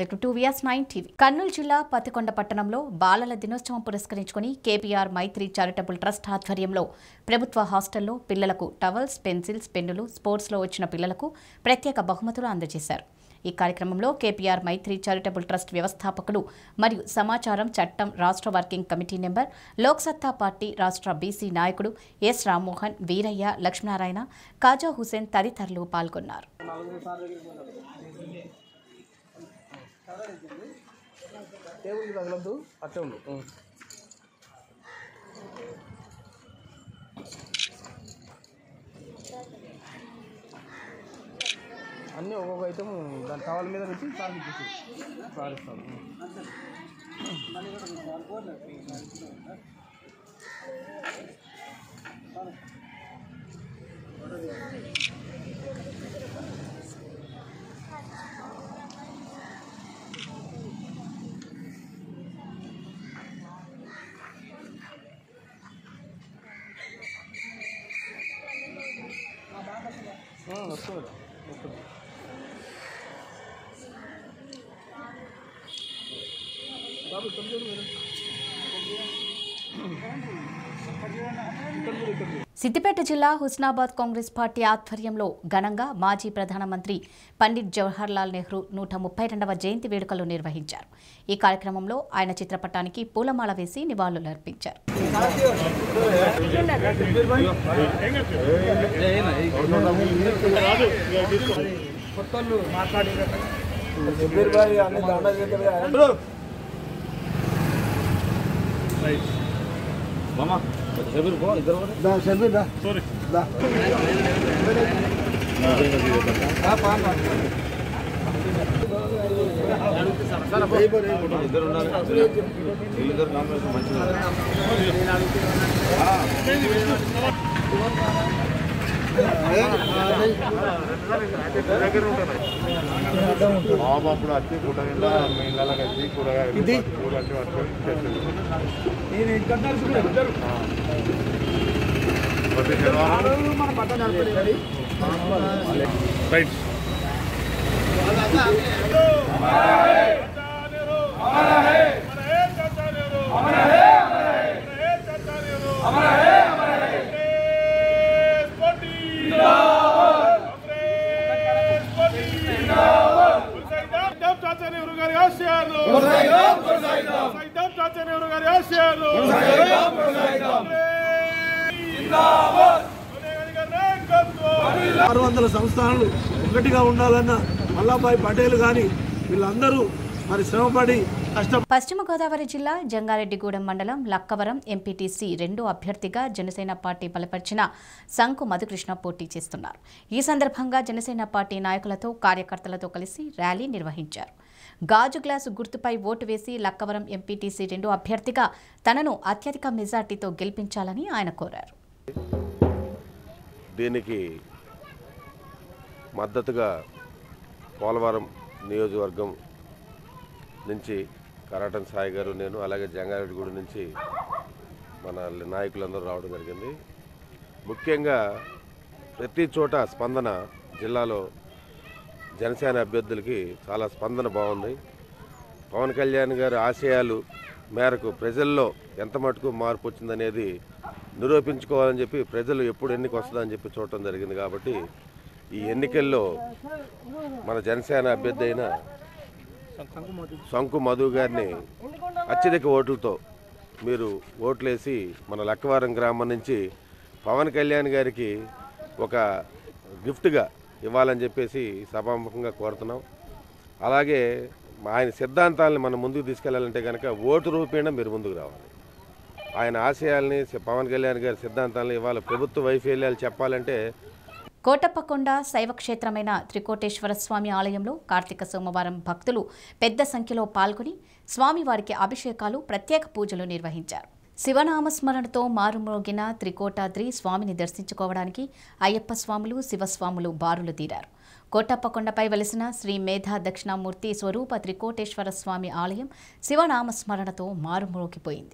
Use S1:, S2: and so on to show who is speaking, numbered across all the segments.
S1: Welcome to VS nine TV Kurnool జిల్లా పతికొండ పట్టణంలో బాలల దినోత్సవం పురస్కరించుకుని కేపీఆర్ మైత్రి చారిటబుల్ ట్రస్ట్ ఆధ్వర్యంలో ప్రభుత్వ హాస్టల్లో పిల్లలకు టవల్స్ పెన్సిల్స్ పెన్నులు స్పోర్ట్స్లో వచ్చిన పిల్లలకు ప్రత్యేక బహుమతులు అందజేశారు ఈ కార్యక్రమంలో కేపీఆర్ మైత్రి చారిటబుల్ ట్రస్ట్ వ్యవస్థాపకులు మరియు సమాచారం చట్టం రాష్ట్ర working committee number Loksatta party రాష్ట్ర బీసీ నాయకుడు ఎస్ రామ్మోహన్ వీరయ్య లక్ష్మీనారాయణ కాజా హుసేన్ తదితరులు పాల్గొన్నారు
S2: టేబుల్ తగలద్దు అట్టే ఉండు ఉం. అన్నీ ఒక్కొక్క ఐటమ్ దాని టవల్ మీద పెట్టి సార్ ఇచ్చేసి సారిస్తాను ఉం, వస్తుంది వస్తుంది బాబు ఇక్కడ చూడు మేడం ఇక్కడ చూడు ఇక్కడ చూడు
S1: సిద్దిపేట జిల్లా హుస్నాబాద్ కాంగ్రెస్ పార్టీ ఆధ్వర్యంలో ఘనంగా మాజీ ప్రధానమంత్రి పండిట్ జవహర్లాల్ నెహ్రూ నూట ముప్పై రెండవ జయంతి వేడుకలు నిర్వహించారు ఈ కార్యక్రమంలో ఆయన చిత్రపటానికి పూలమాల వేసి నివాళులర్పించారు
S3: బాబు అప్పుడు వచ్చి కూరగాయల మిల్లలకి వచ్చి కూరగాయలు కూర వచ్చి పట్టుకొని చేస్తుంది. ప్రతి శనివారం రైట్
S4: ఆరు వందల సంస్థానాలు ఒకటిగా ఉండాలన్న మల్లాభాయ్ పటేల్ కానీ వీళ్ళందరూ మరి శ్రమపడి కష్ట
S1: పశ్చిమ గోదావరి జిల్లా జంగారెడ్డిగూడెం మండలం లక్కవరం ఎంపీటీసీ రెండో అభ్యర్థిగా జనసేన పార్టీ బలపరిచిన సంకు మధుకృష్ణ పోటీ చేస్తున్నారు ఈ సందర్భంగా జనసేన పార్టీ నాయకులతో కార్యకర్తలతో కలిసి ర్యాలీ నిర్వహించారు గాజు గ్లాసు గుర్తుపై ఓటు వేసి లక్కవరం ఎంపీటీసీ రెండో అభ్యర్థిగా తనను అత్యధిక మెజార్టీతో గెలిపించాలని ఆయన కోరారు
S3: దీనికి మద్దతుగా పోలవరం నియోజకవర్గం నుంచి కరాటన్ సాయి గారు నేను అలాగే జంగారెడ్డిగూడ నుంచి మన నాయకులందరూ రావడం జరిగింది ముఖ్యంగా ప్రతి చోట స్పందన జిల్లాలో జనసేన అభ్యర్థులకి చాలా స్పందన బాగుంది పవన్ కళ్యాణ్ గారి ఆశయాలు మేరకు ప్రజల్లో ఎంత మటుకు మార్పు వచ్చిందనేది నిరూపించుకోవాలని చెప్పి ప్రజలు ఎప్పుడు ఎన్నిక వస్తుందని చెప్పి చూడటం జరిగింది కాబట్టి ఈ ఎన్నికల్లో మన జనసేన అభ్యర్థి అయిన శంకు మధు గారిని అత్యధిక ఓట్లతో మీరు ఓట్లేసి మన లక్కవారం గ్రామం నుంచి పవన్ కళ్యాణ్ గారికి ఒక గిఫ్ట్గా ఇవ్వాలని చెప్పేసి సభాముఖంగా కోరుతున్నాం అలాగే ఆయన సిద్ధాంతాలను మనం ముందుకు తీసుకెళ్లాలంటే కనుక ఓటు రూపేణ మీరు ముందుకు రావాలి ఆయన ఆశయాల్ని పవన్ కళ్యాణ్ గారి సిద్ధాంతాలను ఇవాళ ప్రభుత్వ వైఫల్యాలు చెప్పాలంటే
S1: కోటప్పకొండ శైవక్షేత్రమైన త్రికోటేశ్వర స్వామి ఆలయంలో కార్తీక సోమవారం భక్తులు పెద్ద సంఖ్యలో పాల్గొని స్వామివారికి అభిషేకాలు ప్రత్యేక పూజలు నిర్వహించారు శివనామస్మరణతో మారుమోగిన త్రికోటాద్రి స్వామిని దర్శించుకోవడానికి అయ్యప్ప స్వాములు శివస్వాములు బారులు తీరారు కోటప్పకొండపై వెలిసిన శ్రీ మేధా దక్షిణామూర్తి స్వరూప త్రికోటేశ్వర స్వామి ఆలయం శివనామస్మరణతో మారుమోగిపోయింది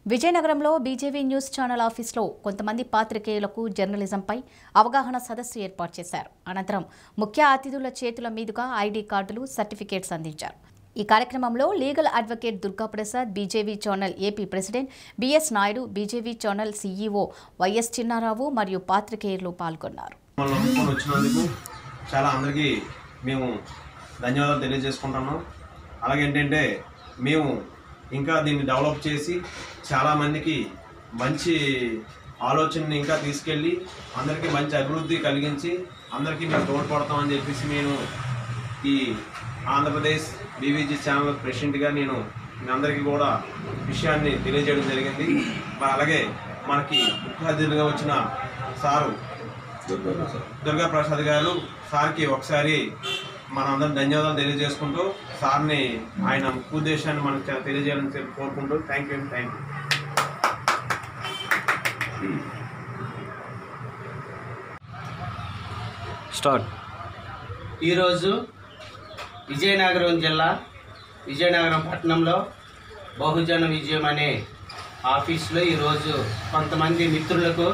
S1: విజయనగరంలో బీజేవీ న్యూస్ ఛానల్ ఆఫీస్లో కొంతమంది పాత్రికేయులకు జర్నలిజంపై అవగాహన సదస్సు ఏర్పాటు చేశారు అనంతరం ముఖ్య అతిథుల చేతుల మీదుగా ఐడీ కార్డులు సర్టిఫికేట్స్ అందించారు ఈ కార్యక్రమంలో legal advocate Durgaprasad BJV channel AP president BS Naidu BJV channel CEO YS Chinnarao మరియు పాత్రికేయులు పాల్గొన్నారు
S5: మమ్మల్ని నమ్ముకొని వచ్చినందుకు చాలా అందరికీ మేము ధన్యవాదాలు తెలియజేసుకుంటున్నాం అలాగే ఏంటంటే మేము ఇంకా దీన్ని డెవలప్ చేసి చాలామందికి మంచి ఆలోచనని ఇంకా తీసుకెళ్ళి అందరికీ మంచి అభివృద్ధి కలిగించి అందరికీ మేము తోడ్పడతామని చెప్పేసి నేను ఈ ఆంధ్రప్రదేశ్ బీవీజీ ఛానల్ ప్రెసిడెంట్గా నేను మీ అందరికీ కూడా విషయాన్ని తెలియజేయడం జరిగింది మరి అలాగే మనకి ముఖ్య అతిథులుగా వచ్చిన సారు దుర్గా ప్రసాద్ గారు సార్కి ఒకసారి మనందరం ధన్యవాదాలు తెలియజేసుకుంటూ సార్ని ఆయన ముఖ్య ఉద్దేశాన్ని మనకు తె- తెలియజేయాలని చెప్పి కోరుకుంటూ thank you thank you
S6: start
S7: ఈరోజు విజయనగరం జిల్లా విజయనగరం పట్టణంలో బహుజన విజయం అనే ఆఫీస్లో ఈరోజు కొంతమంది మిత్రులకు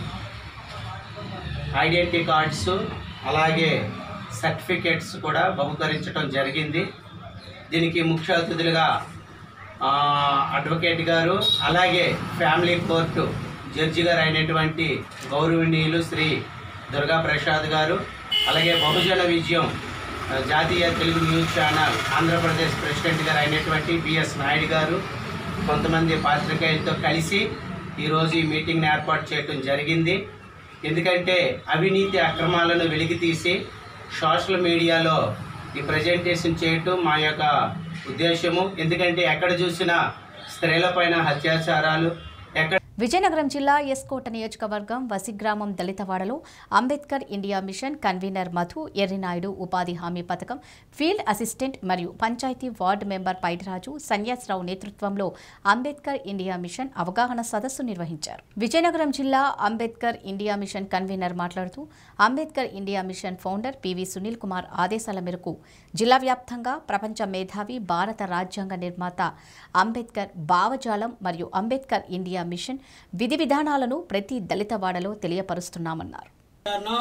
S7: ఐడెంటిటీ కార్డ్స్ అలాగే సర్టిఫికేట్స్ కూడా బహుకరించడం జరిగింది దీనికి ముఖ్య అతిథులుగా ఆ, అడ్వకేట్ గారు అలాగే ఫ్యామిలీ కోర్టు జడ్జి గారు అయినటువంటి గౌరవనీయులు శ్రీ దుర్గా ప్రసాద్ గారు అలాగే బహుజన విజయం ఆ, జాతీయ Telugu news channel Andhra Pradesh president garu అయినటువంటి బిఎస్ నాయుడు గారు కొంతమంది పాత్రికేయులతో కలిసి ఈరోజు ఈ మీటింగ్ని ఏర్పాటు చేయడం జరిగింది ఎందుకంటే అవినీతి అక్రమాలను వెలికితీసి సోషల్ మీడియాలో ఈ ప్రజెంటేషన్ చేయటం మా యొక్క ఉద్దేశము ఎందుకంటే ఎక్కడ చూసినా స్త్రీలపైన అత్యాచారాలు ఎక్కడ
S1: విజయనగరం జిల్లా ఎస్కోట నియోజకవర్గం వసిగ్రామం దళితవాడలో Ambedkar India mission convener Madhu Errinaidu ఉపాధి హామీ పథకం ఫీల్డ్ అసిస్టెంట్ మరియు పంచాయతీ వార్డు మెంబర్ పైడిరాజు సన్యాసరావు నేతృత్వంలో అంబేద్కర్ ఇండియా మిషన్ అవగాహన సదస్సు నిర్వహించారు విజయనగరం జిల్లా అంబేద్కర్ ఇండియా మిషన్ కన్వీనర్ మాట్లాడుతూ Ambedkar India mission founder PV Sunil Kumar ఆదేశాల మేరకు జిల్లా వ్యాప్తంగా ప్రపంచ మేధావి భారత రాజ్యాంగ నిర్మాత అంబేద్కర్ భావజాలం మరియు అంబేద్కర్ ఇండియా మిషన్ విధి విధానాలను ప్రతి దళిత వాడలో తెలియపరుస్తున్నామన్నారు
S8: గారు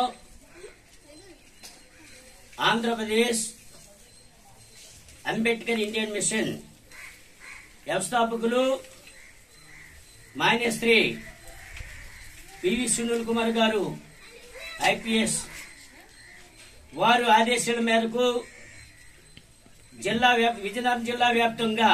S8: ఆంధ్రప్రదేశ్ అంబేద్కర్ ఇండియన్ మిషన్ వ్యవస్థాపకులు మాన్యశ్రీ పివి సునీల్ కుమార్ గారు ఐపీఎస్ వారు ఆదేశాల మేరకు జిల్లా వ్యాప్- విజయనగరం జిల్లా వ్యాప్తంగా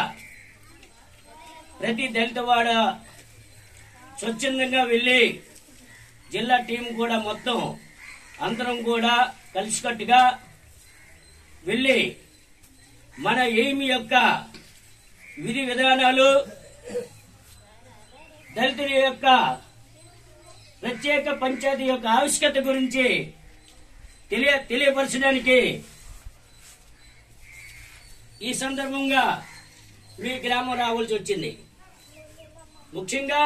S8: ప్రతి దళితవాడ స్వచ్ఛందంగా వెళ్ళి జిల్లా టీం కూడా మొత్తం అందరం కూడా కలిసికట్టుగా వెళ్ళి మన ఏమి యొక్క విధి విధానాలు దళితుల యొక్క ప్రత్యేక పంచాయతీ యొక్క ఆవశ్యకత గురించి తెలియ తెలియపరచడానికి ఈ సందర్భంగా మీ గ్రామం రావాల్సి వచ్చింది ముఖ్యంగా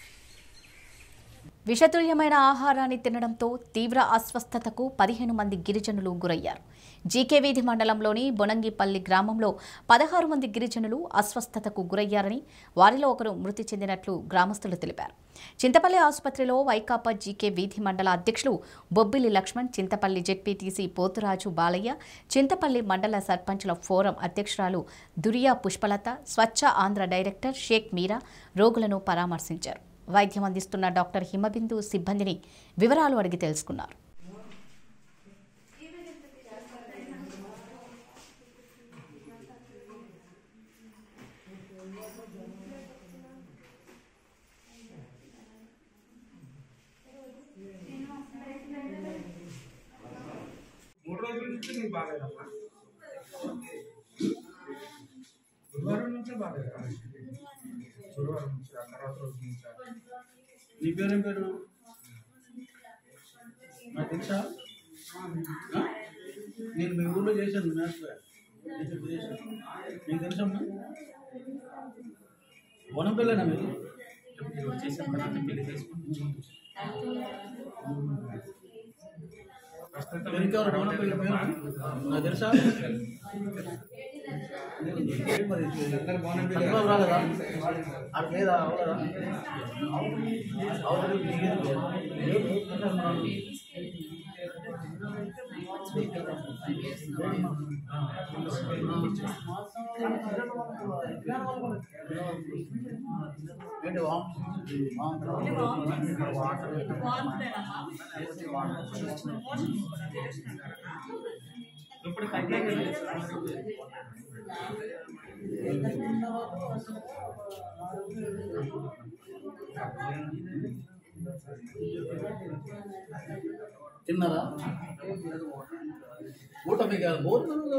S1: విషతుల్యమైన ఆహారాన్ని తినడంతో తీవ్ర అస్వస్థతకు పదిహేను మంది గిరిజనులు గురయ్యారు జీకే వీధి మండలంలోని బొనంగిపల్లి గ్రామంలో పదహారు మంది గిరిజనులు అస్వస్థతకు గురయ్యారని వారిలో ఒకరు మృతి చెందినట్లు గ్రామస్తులు తెలిపారు చింతపల్లి ఆసుపత్రిలో వైకాపా జీకే వీధి మండల అధ్యక్షులు బొబ్బిలి లక్ష్మణ్ చింతపల్లి జెడ్పీటీసీ పోతురాజు బాలయ్య చింతపల్లి మండల సర్పంచుల ఫోరం అధ్యక్షురాలు దురియా పుష్పలత స్వచ్ఛ ఆంధ్ర డైరెక్టర్ షేక్ మీరా రోగులను పరామర్శించారు వైద్యం అందిస్తున్న డాక్టర్ హిమబిందు సిబ్బందిని వివరాలు అడిగి తెలుసుకున్నారు
S2: మూడు రోజుల నుంచి నీకు బాగాలేదమ్మా గురువారం నుంచే బాగాలేదా గురువారం నుంచి ఆ తర్వాత రోజు నుంచి
S9: నీ పేరేం పేరు నాకు తెలుసా ఆ? నేను మీ ఊళ్ళో చేశాను మ్యాథ్స్ చేశాను మీకు తెలుసమ్మా వనం పిల్లనా మీరు చేశాను పెళ్లి చేసుకుంటాను ఇంకెవరు వనం పిల్ల పేరు నాకు తెలుసా మరి చంద్రబాబు రాలేదా అటు లేదా అవలేదా అవతల దిగేది లేదు. ఏంటి వామ్ తిన్నారా ఊట మీకు భోజనం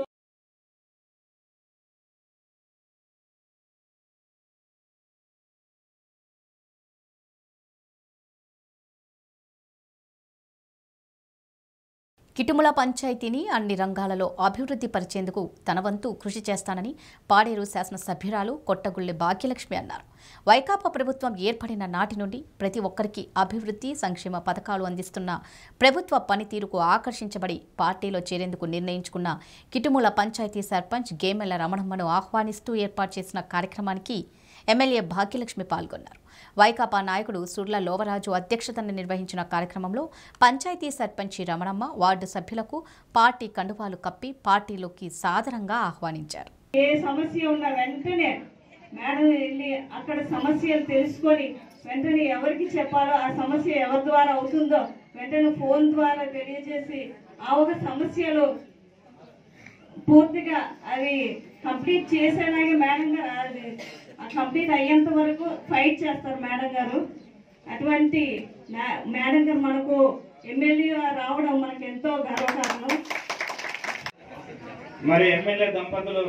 S1: కిటుముల పంచాయతీని అన్ని రంగాలలో అభివృద్ధి పరిచేందుకు తన వంతు కృషి చేస్తానని పాడేరు శాసనసభ్యురాలు కొట్టగుళ్లె భాగ్యలక్ష్మి అన్నారు వైకాపా ప్రభుత్వం ఏర్పడిన నాటి నుండి ప్రతి ఒక్కరికి అభివృద్ధి సంక్షేమ పథకాలు అందిస్తున్న ప్రభుత్వ పనితీరుకు ఆకర్షించబడి పార్టీలో చేరేందుకు నిర్ణయించుకున్న కిటుముల పంచాయతీ సర్పంచ్ గేమెల రమణమ్మను ఆహ్వానిస్తూ ఏర్పాటు చేసిన కార్యక్రమానికి ఎమ్మెల్యే భాగ్యలక్ష్మి పాల్గొన్నారు వైకాపా నాయకుడు సుర్ల లోవరాజు అధ్యక్షతన నిర్వహించిన కార్యక్రమంలో పంచాయతీ సర్పంచి రమణమ్మ వార్డు సభ్యులకు పార్టీ కండువాలు కప్పి పార్టీలోకి సాదరంగా ఆహ్వానించారు
S6: ఏ సమస్య ఉన్నా వెంటనే మేడం వెళ్ళి అక్కడ సమస్యలు తెలుసుకొని వెంటనే ఎవరికి చెప్పాలో ఆ సమస్య ఎవరి ద్వారా అవుతుందో వెంటనే ఫోన్ ద్వారా తెలియజేసి ఆ ఒక సమస్యలు పూర్తిగా అది కంప్లీట్ చేసేలాగే మేడం గారు అది ఆ కంప్లీట్ అయ్యేంత వరకు ఫైట్ చేస్తారు మేడం గారు అటువంటి మే- మేడం గారు మనకు ఎమ్మెల్యే రావడం మనకు ఎంతో గర్వకారణం
S2: మరి ఎమ్మెల్యే దంపతులు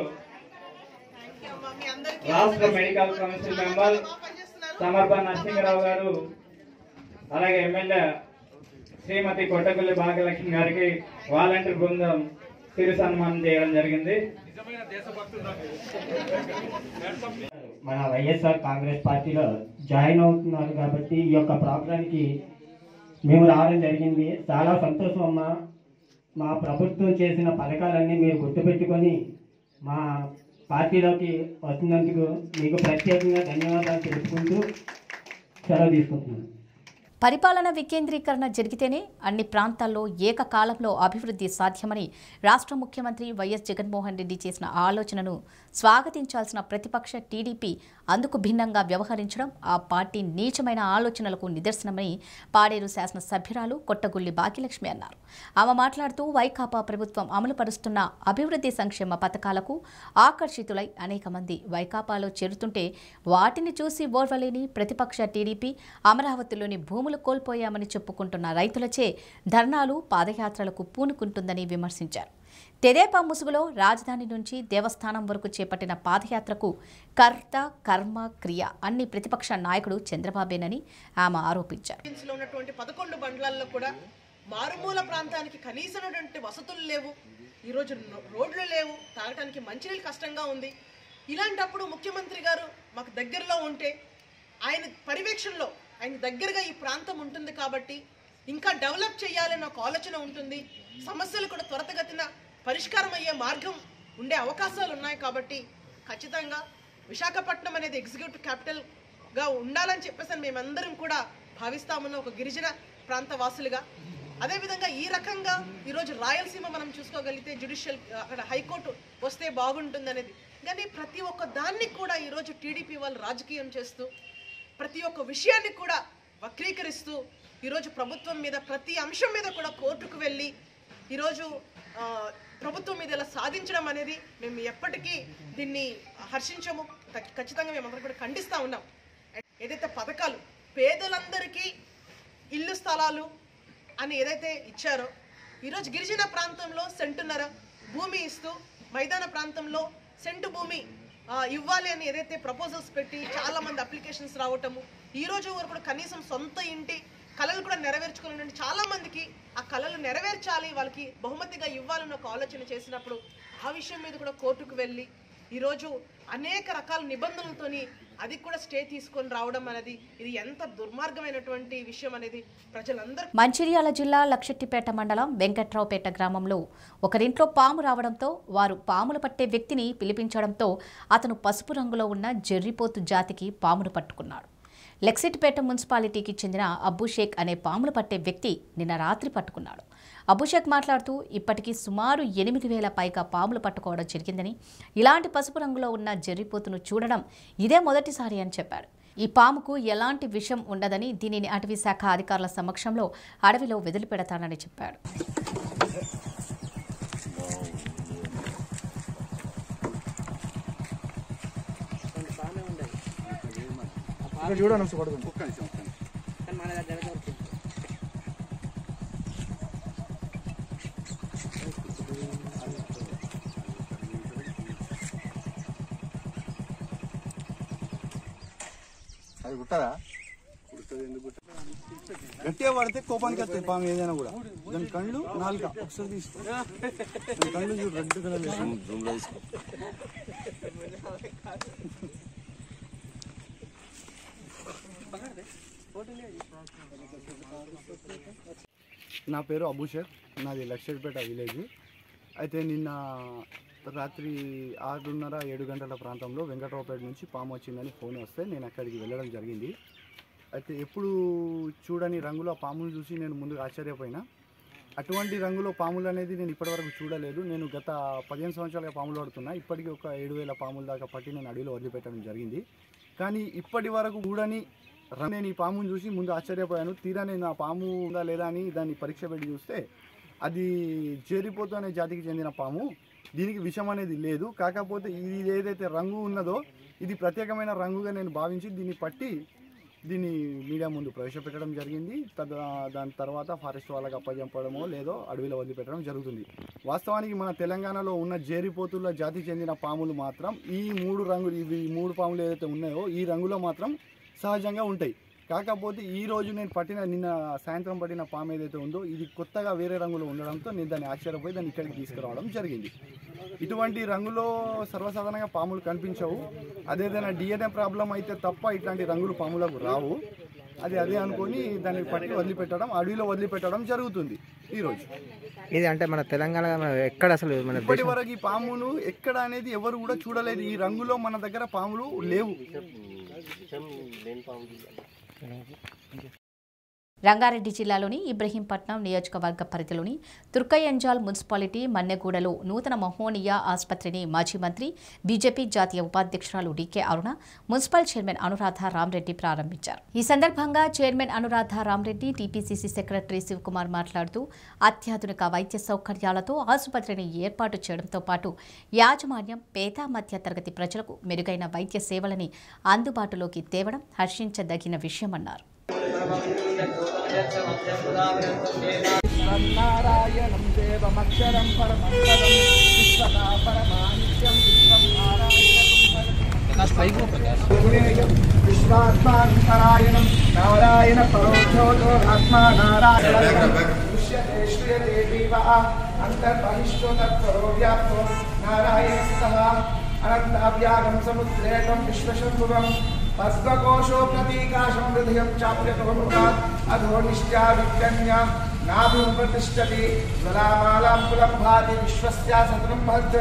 S2: రాష్ట్ర medical council member Samarpa Narasimharao garu అలాగే ఎమ్మెల్యే శ్రీమతి కొట్టపల్లి భాగ్యలక్ష్మి గారికి వాలంటీర్ బృందం చిరు సన్మానం చేయడం జరిగింది
S10: మన వైఎస్ఆర్ కాంగ్రెస్ పార్టీలో జాయిన్ అవుతున్నారు కాబట్టి ఈ యొక్క ప్రోగ్రాంకి మేము రావడం జరిగింది చాలా సంతోషం అమ్మా మా ప్రభుత్వం చేసిన పథకాలన్నీ మీరు గుర్తుపెట్టుకొని మా పార్టీలోకి వస్తున్నందుకు మీకు ప్రత్యేకంగా ధన్యవాదాలు తెలుపుకుంటూ సెలవు తీసుకుంటున్నాను
S1: పరిపాలన వికేంద్రీకరణ జరిగితేనే అన్ని ప్రాంతాల్లో ఏకకాలంలో అభివృద్ధి సాధ్యమని రాష్ట్ర ముఖ్యమంత్రి వైఎస్ జగన్మోహన్ రెడ్డి చేసిన ఆలోచనను స్వాగతించాల్సిన ప్రతిపక్ష టీడీపీ అందుకు భిన్నంగా వ్యవహరించడం ఆ పార్టీ నీచమైన ఆలోచనలకు నిదర్శనమని పాడేరు శాసనసభ్యురాలు కొట్టగుల్లి భాగ్యలక్ష్మి అన్నారు ఆమె మాట్లాడుతూ వైకాపా ప్రభుత్వం అమలుపరుస్తున్న అభివృద్ధి సంక్షేమ పథకాలకు ఆకర్షితులై అనేక మంది వైకాపాలో చేరుతుంటే వాటిని చూసి ఓర్వలేని ప్రతిపక్ష టీడీపీ అమరావతిలోని భూములు కోల్పోయామని చెప్పుకుంటున్న రైతులచే ధర్నాలు పాదయాత్రలకు పూనుకుంటుందని విమర్శించారు తెదేపా ముసుగులో రాజధాని నుంచి దేవస్థానం వరకు చేపట్టిన పాదయాత్రకు కర్త కర్మ క్రియ అన్ని ప్రతిపక్ష నాయకుడు చంద్రబాబేనని ఆమె ఆరోపించారు
S11: లో ఉన్నటువంటి పదకొండు మండలాల్లో కూడా మారుమూల ప్రాంతానికి కనీసమైనటువంటి వసతులు లేవు ఈరోజు రో- రోడ్లు లేవు తాగటానికి మంచినీళ్ళు కష్టంగా ఉంది ఇలాంటప్పుడు ముఖ్యమంత్రి గారు మాకు దగ్గరలో ఉంటే ఆయన పర్యవేక్షణలో ఆయన దగ్గరగా ఈ ప్రాంతం ఉంటుంది కాబట్టి ఇంకా డెవలప్ చేయాలని ఒక ఆలోచన ఉంటుంది సమస్యలు కూడా త్వరితగతిన పరిష్కారం అయ్యే మార్గం ఉండే అవకాశాలు ఉన్నాయి కాబట్టి ఖచ్చితంగా విశాఖపట్నం అనేది ఎగ్జిక్యూటివ్ క్యాపిటల్గా ఉండాలని చెప్పేసి మేమందరం కూడా భావిస్తామన్న ఒక గిరిజన ప్రాంత వాసులుగా అదేవిధంగా ఈ రకంగా ఈరోజు రాయలసీమ మనం చూసుకోగలిగితే జ్యుడిషియల్ అక్కడ హైకోర్టు వస్తే బాగుంటుంది అనేది కానీ ప్రతి ఒక్క దాన్ని కూడా ఈరోజు టీడీపీ వాళ్ళు రాజకీయం చేస్తూ ప్రతి ఒక్క విషయాన్ని కూడా వక్రీకరిస్తూ ఈరోజు ప్రభుత్వం మీద ప్రతి అంశం మీద కూడా కోర్టుకు వెళ్ళి ఈరోజు ఆ, ప్రభుత్వం మీద ఇలా సాధించడం అనేది మేము ఎప్పటికీ దీన్ని హర్షించము ఖ- ఖచ్చితంగా మేమందరం కూడా ఖండిస్తూ ఉన్నాం ఏదైతే పథకాలు పేదలందరికీ ఇల్లు స్థలాలు అని ఏదైతే ఇచ్చారో ఈరోజు గిరిజన ప్రాంతంలో సెంటున్నర భూమి ఇస్తూ మైదాన ప్రాంతంలో సెంటు భూమి ఆ, ఇవ్వాలి అని ఏదైతే ప్రపోజల్స్ పెట్టి చాలా మంది అప్లికేషన్స్ రావటము ఈ రోజు వరకు కూడా కనీసం సొంత ఇంటి కళలు కూడా నెరవేర్చుకోవాలని చాలా మందికి ఆ కళలు నెరవేర్చాలి వాళ్ళకి బహుమతిగా ఇవ్వాలని ఒక ఆలోచన చేసినప్పుడు ఆ విషయం మీద కూడా కోర్టుకు వెళ్ళి ఈరోజు అనేక రకాల నిబంధనలతోని అది కూడా స్టే తీసుకొని రావడం అనేది ఇది ఎంత దుర్మార్గమైనటువంటి విషయం అనేది ప్రజలందరూ
S1: మంచిర్యాల జిల్లా లక్షెట్టిపేట మండలం వెంకట్రావుపేట గ్రామంలో ఒకరింట్లో పాము రావడంతో వారు పాములు పట్టే వ్యక్తిని పిలిపించడంతో అతను పసుపు రంగులో ఉన్న జెర్రిపోతు జాతికి పామును పట్టుకున్నాడు లెక్సిట్పేట మున్సిపాలిటీకి చెందిన అబ్బుషేక్ అనే పాములు పట్టే వ్యక్తి నిన్న రాత్రి పట్టుకున్నాడు అబ్బుషేక్ మాట్లాడుతూ ఇప్పటికీ సుమారు ఎనిమిది వేల పైగా పాములు పట్టుకోవడం జరిగిందని ఇలాంటి పసుపు రంగులో ఉన్న జెర్రిపోతును చూడడం ఇదే మొదటిసారి అని చెప్పాడు ఈ పాముకు ఎలాంటి విషం ఉండదని దీనిని అటవీ శాఖ అధికారుల సమక్షంలో అడవిలో వదిలిపెడతానని చెప్పాడు
S12: చూడండి పడుతుంది అది కుట్టదా గట్టిగా పడితే కోపానికి వస్తాయి పాము ఏదైనా కూడా దాని కళ్ళు నాలుక ఒకసారి తీసుకో దాని కళ్ళు చూడు రెడ్ కలర్ తీసుకో నా పేరు అభిషేక్ నాది లక్షపేట విలేజ్ అయితే నిన్న రాత్రి ఆరున్నర ఏడు గంటల ప్రాంతంలో వెంకట్రావుపేట నుంచి పాము వచ్చిందని ఫోన్ వస్తే నేను అక్కడికి వెళ్ళడం జరిగింది అయితే ఎప్పుడు చూడని రంగులో ఆ పామును చూసి నేను ముందుగా ఆశ్చర్యపోయినా అటువంటి రంగులో పాములు అనేది నేను ఇప్పటివరకు చూడలేదు నేను గత పదిహేను సంవత్సరాలుగా పాములు పడుతున్నా ఇప్పటికీ ఒక ఏడు వేల పాముల దాకా పట్టి నేను అడవిలో వదిలిపెట్టడం జరిగింది కానీ ఇప్పటి వరకు కూడని ర- నేను ఈ పామును చూసి ముందు ఆశ్చర్యపోయాను తీరా నేను ఆ పాము ఉందా లేదా అని దాన్ని పరీక్ష పెట్టి చూస్తే అది చేరిపోతు అనే జాతికి చెందిన పాము దీనికి విషం అనేది లేదు కాకపోతే ఇది ఏదైతే రంగు ఉన్నదో ఇది ప్రత్యేకమైన రంగుగా నేను భావించి దీన్ని పట్టి దీన్ని మీడియా ముందు ప్రవేశపెట్టడం జరిగింది తద దాని తర్వాత ఫారెస్ట్ వాళ్ళకి అప్పజెప్పడమో లేదో అడవిలో వదిలిపెట్టడం జరుగుతుంది వాస్తవానికి మన తెలంగాణలో ఉన్న జేరిపోతుల జాతికి చెందిన పాములు మాత్రం ఈ మూడు రంగులు ఇవి ఈ మూడు పాములు ఏదైతే ఉన్నాయో ఈ రంగులో మాత్రం సహజంగా ఉంటాయి కాకపోతే ఈ రోజు నేను పట్టిన నిన్న సాయంత్రం పట్టిన పాము ఏదైతే ఉందో ఇది కొత్తగా వేరే రంగులో ఉండడంతో నేను దాన్ని ఆశ్చర్యపోయి దాన్ని ఇక్కడికి తీసుకురావడం జరిగింది ఇటువంటి రంగులో సర్వసాధారణంగా పాములు కనిపించవు అదేదైనా డిఎన్ఏ ప్రాబ్లం అయితే తప్ప ఇట్లాంటి రంగులు పాములకు రావు అది అదే అనుకొని దాన్ని పట్టి వదిలిపెట్టడం అడవిలో వదిలిపెట్టడం జరుగుతుంది ఈరోజు
S13: ఇది అంటే మన తెలంగాణ మన ఎక్కడ అసలు మన
S12: ఇప్పటి
S13: దేశం
S12: వరకు ఈ పామును ఎక్కడ అనేది ఎవరు కూడా చూడలేదు ఈ రంగులో మన దగ్గర పాములు లేవు
S1: రంగారెడ్డి జిల్లాలోని ఇబ్రహీంపట్నం నియోజకవర్గ పరిధిలోని తుర్కయంజాల్ మున్సిపాలిటీ మన్నెగూడలో నూతన మహోనియా ఆసుపత్రిని మాజీ మంత్రి బీజేపీ జాతీయ ఉపాధ్యక్షురాలు DK Aruna municipal chairman Anuradha Ramreddy ప్రారంభించారు ఈ సందర్భంగా chairman Anuradha Ramreddy TPCC secretary Shivakumar మాట్లాడుతూ అత్యాధునిక వైద్య సౌకర్యాలతో ఆసుపత్రిని ఏర్పాటు చేయడంతో పాటు యాజమాన్యం పేద మధ్య తరగతి ప్రజలకు మెరుగైన వైద్య సేవలని అందుబాటులోకి తేవడం హర్షించదగిన విషయమన్నారు
S14: నారాయణం దేవమక్షరం పరమంతరం విశ్వదా పరమానిత్యం విశ్వం నారాయణం విశ్వాత్మాంతరాయణం నారాయణ పరోక్షోత్మా నారాయణ దృశ్యతే శ్రియతే జీవ అంతర్బహిష్ఠో తత్పరో వ్యాప్తో నారాయణస్తః అనంతావ్యాగం సముద్రేతం విశ్వశంభువం పద్మకోశో ప్రతీకాశం హృదయం చాప్యతోముఖాత్ అధో నిశ్చావికన్యా నాభిం ప్రతిష్టతి జ్వలామాలాం పులంభాతి విశ్వస్యా సతతం భద్ర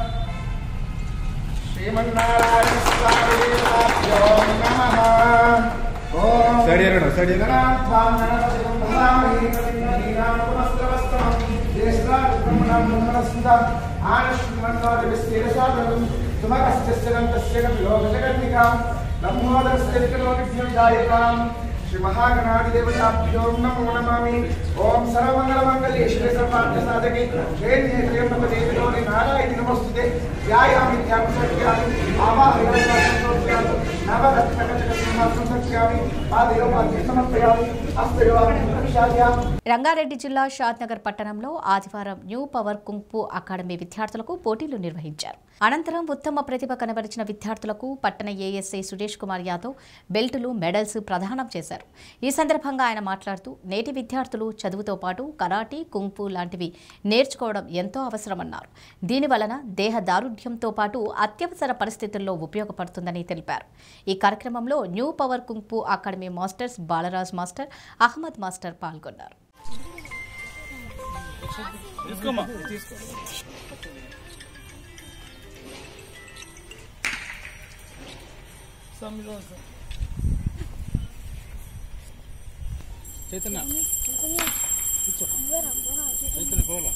S14: శ్రీమన్నారాయణ స్వామిభ్యో నమః ఓం
S12: సైడ్ ఎరగడం, సైడ్ ఎరగడం.
S14: గణనాథాం గణపతిం భవామహే కవిం నమస్తవస్తవం జ్యేష్ఠాభిబ్రహ్మణాం బ్రహ్మణస్సుతం ఆనశ్వన్వాదివిస్తేరసాదనం సుమకస్య స్థిరం తస్య కవిలోకజగన్నికాం బ్రహ్మోదరస్య వికలోకిభ్యం జాయతాం శ్రీ మహాగణాధిదేవతాభ్యో నమో నమామి ఓం సర్వమంగళమంగళే శివ సర్వార్థ సాధకే శ్రేణ్యే త్ర్యంబకే విలోని నారాయణి నమస్తుతే ధ్యాయామి ధ్యాన సఖ్యామి ఆవాహయామి నవరత్నకటక సింహాసనం సఖ్యామి పాదయోపాధ్య సమర్పయామి
S1: రంగారెడ్డి జిల్లా షాద్నగర్ పట్టణంలో ఆదివారం న్యూ పవర్ కుంగ్ఫు అకాడమీ విద్యార్థులకు పోటీలు నిర్వహించారు అనంతరం ఉత్తమ ప్రతిభ కనబరిచిన విద్యార్థులకు పట్టణ ఏఎస్ఐ సురేష్ కుమార్ యాదవ్ బెల్టులు మెడల్స్ ప్రదానం చేశారు ఈ సందర్భంగా ఆయన మాట్లాడుతూ నేటి విద్యార్థులు చదువుతో పాటు కరాటీ కుంగ్ఫు లాంటివి నేర్చుకోవడం ఎంతో అవసరమన్నారు దీని వలన దేహ దారుఢ్యంతో పాటు అత్యవసర పరిస్థితుల్లో ఉపయోగపడుతుందని తెలిపారు ఈ కార్యక్రమంలో new power kung fu academy masters Balaraj master Ahmed master పాల్గొన్నారు
S9: చైతన్య కూర్చో చైతన్య పోలా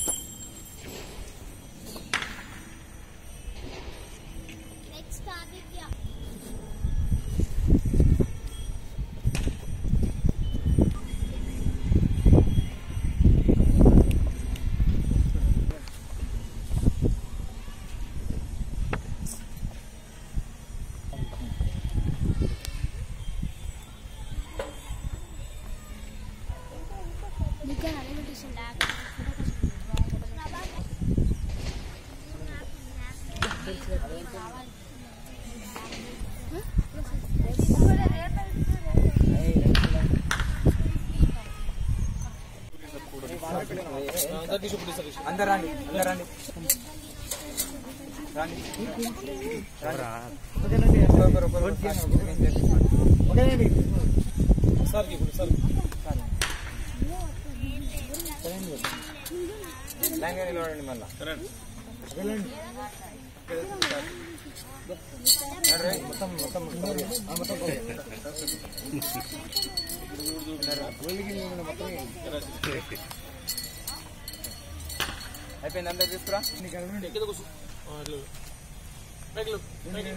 S15: అందరు రండి అందరు రండి రండి ఒకరు ఒకరు
S9: సార్ సార్
S15: లైన్గా నిలబడండి మళ్ళా వెళ్ళండి మొత్తం మొత్తం మొత్తం అయిపోయింది అందరు తీసుకురా
S9: కింద కూర్చో పైకి పైకి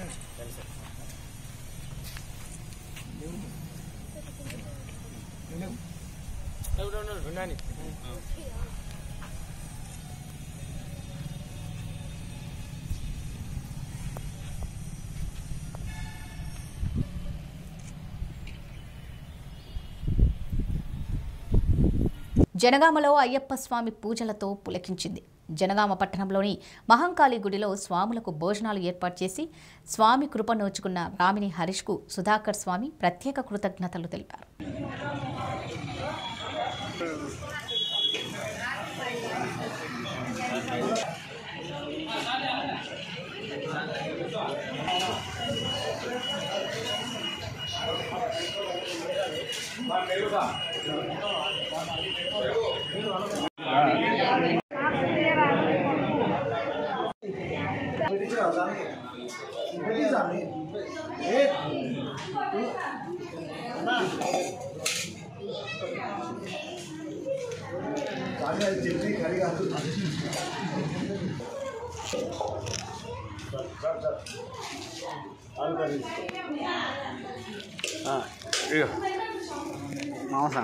S15: ఉండండి
S1: జనగామలో అయ్యప్ప స్వామి పూజలతో పులకించింది జనగామ పట్టణంలోని మహంకాళి గుడిలో స్వాములకు భోజనాలు ఏర్పాటు చేసి స్వామి కృప నోచుకున్న రామిని హరీష్కు సుధాకర్ స్వామి ప్రత్యేక కృతజ్ఞతలు తెలిపారు
S15: మాంసా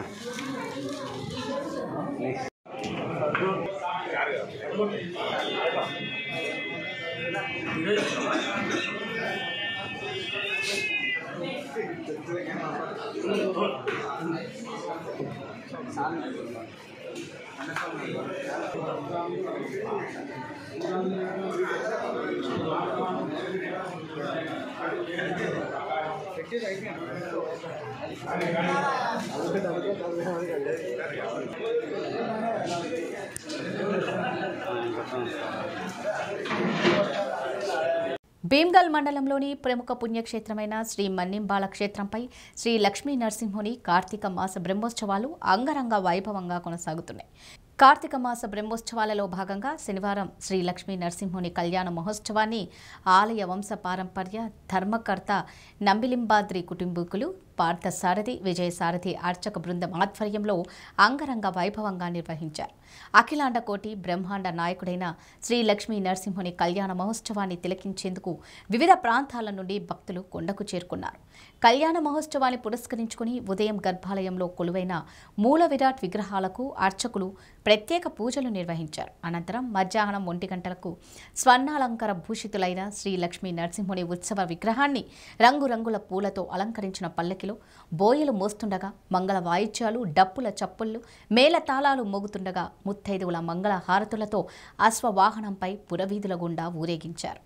S1: భీమ్గల్ మండలంలోని ప్రముఖ పుణ్యక్షేత్రమైన శ్రీ మన్నింబాళ క్షేత్రంపై శ్రీ లక్ష్మీ నరసింహుని కార్తీక మాస బ్రహ్మోత్సవాలు అంగరంగ వైభవంగా కొనసాగుతున్నాయి కార్తీక మాస బ్రహ్మోత్సవాలలో భాగంగా శనివారం శ్రీ లక్ష్మీ నరసింహుని కళ్యాణ మహోత్సవాన్ని ఆలయ వంశ పారంపర్య ధర్మకర్త నంబిలింబాద్రి కుటుంబీకులు పార్థసారథి విజయసారథి అర్చక బృందం ఆధ్వర్యంలో అంగరంగ వైభవంగా నిర్వహించారు అఖిలాండ కోటి బ్రహ్మాండ నాయకుడైన శ్రీ లక్ష్మీ నరసింహుని కళ్యాణ మహోత్సవాన్ని తిలకించేందుకు వివిధ ప్రాంతాల నుండి భక్తులు కొండకు చేరుకున్నారు కళ్యాణ మహోత్సవాన్ని పురస్కరించుకుని ఉదయం గర్భాలయంలో కొలువైన మూల విరాట్ విగ్రహాలకు అర్చకులు ప్రత్యేక పూజలు నిర్వహించారు అనంతరం మధ్యాహ్నం ఒంటి గంటలకు స్వర్ణాలంకార భూషితులైన శ్రీ లక్ష్మీ నరసింహుని ఉత్సవ విగ్రహాన్ని రంగురంగుల పూలతో అలంకరించిన పల్లకి పల్లకిలో బోయలు మోస్తుండగా మంగళ వాయిద్యాలు డప్పుల చప్పుళ్ళు మేళ తాళాలు మోగుతుండగా ముత్తైదువుల మంగళ హారతులతో అశ్వవాహనంపై పురవీధుల గుండా ఊరేగించారు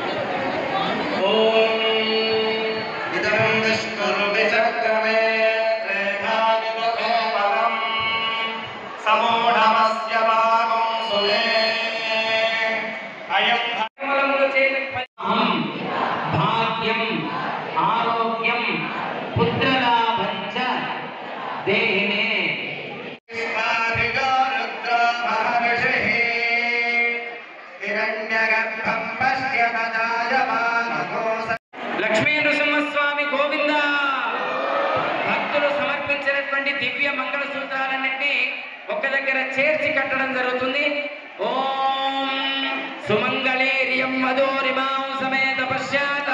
S16: సమూఢమస్య భాగం సులే అయం
S8: అహం భాగ్యం ఆరోగ్యం పుత్రలాభంచ దేహినే లక్ష్మీ నృసింహస్వామి గోవింద భక్తులు సమర్పించినటువంటి దివ్య మంగళ సూత్రాలన్నింటినీ ఒక్క దగ్గర చేర్చి కట్టడం జరుగుతుంది ఓం సుమంగళీర్యం మధురిమాం సమేత పశ్చాత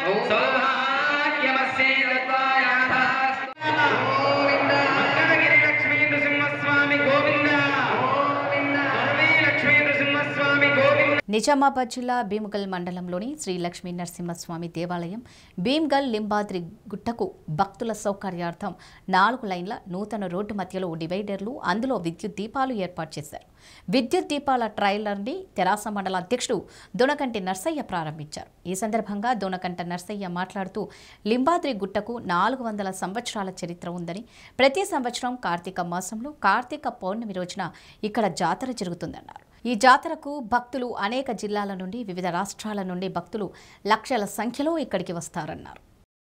S8: మంగళగిరి లక్ష్మీ నృసింహస్వామి గోవింద సర్వే లక్ష్మీ నృసింహస్వామి గోవింద
S1: నిజామాబాద్ జిల్లా భీమగల్ మండలంలోని శ్రీ లక్ష్మీ నరసింహస్వామి దేవాలయం భీమ్గల్ లింబాద్రి గుట్టకు భక్తుల సౌకర్యార్థం నాలుగు లైన్ల నూతన రోడ్డు మధ్యలో డివైడర్లు అందులో విద్యుత్ దీపాలు ఏర్పాటు చేశారు విద్యుత్ దీపాల ట్రైలర్ని తెరాస మండల అధ్యక్షుడు దొనకంటి నర్సయ్య ప్రారంభించారు ఈ సందర్భంగా దొనకంట నర్సయ్య మాట్లాడుతూ లింబాద్రి గుట్టకు నాలుగు వందల సంవత్సరాల చరిత్ర ఉందని ప్రతి సంవత్సరం కార్తీక మాసంలో కార్తీక పౌర్ణమి రోజున ఇక్కడ జాతర జరుగుతుందన్నారు ఈ జాతరకు భక్తులు అనేక జిల్లాల నుండి వివిధ రాష్ట్రాల నుండి భక్తులు లక్షల సంఖ్యలో ఇక్కడికి వస్తారన్నారు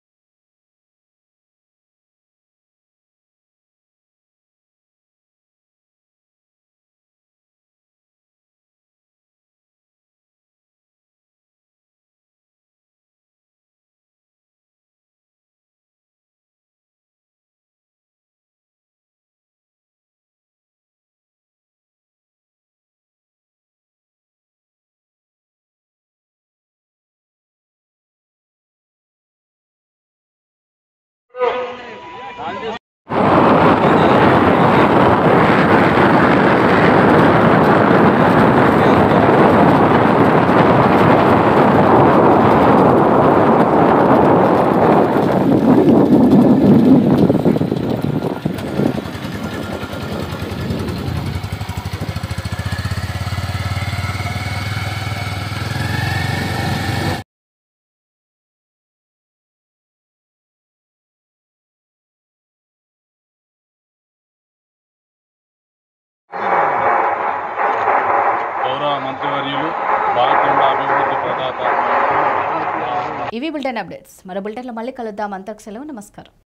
S17: గౌరవ మంత్రివర్యులు బాలకొండ అభివృద్ధి ప్రదాత
S1: ఇవి బులెటిన్ అప్డేట్స్ మరో బులెటిన్లో మళ్ళీ కలుద్దాం అంతకు సెలవు నమస్కారం